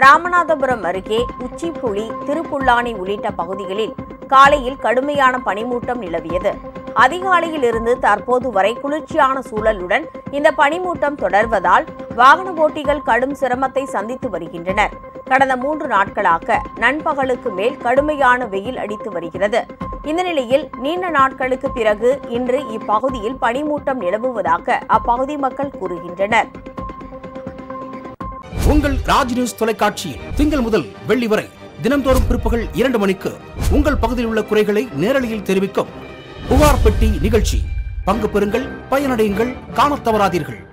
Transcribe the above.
ராமநாதபுரம் அருகே உச்சிப்புளி திருப்புல்லானி உள்ளிட்ட பகுதிகளில் காலையில் கடுமையான பனிமூட்டம் நிலவியது அதிகாலையில் இருந்து தற்போது வரை குளிர்ச்சியான சூழலுடன் இந்த பனிமூட்டம் தொடர்வதால் வாகன ஓட்டிகள் கடும் சிரமத்தை சந்தித்து வருகின்றனர் கடந்த மூன்று நாட்களாக நண்பகலுக்கு மேல் கடுமையான வெயில் அடித்து வருகிறது இந்த நிலையில் நீண்ட நாட்களுக்கு பிறகு இன்று இப்பகுதியில் பனிமூட்டம் நிலவுவதாக அப்பகுதி மக்கள் கூறுகின்றனர் உங்கள் ராஜ் நியூஸ் தொலைக்காட்சியில் திங்கள் முதல் வெள்ளி வரை தினந்தோறும் பிற்பகல் இரண்டு மணிக்கு உங்கள் பகுதியில் உள்ள குறைகளை நேரலையில் தெரிவிக்கும் புகார் பெட்டி நிகழ்ச்சி பங்கு பெறுங்கள் பயனடையுங்கள் காணத் தவறாதீர்கள்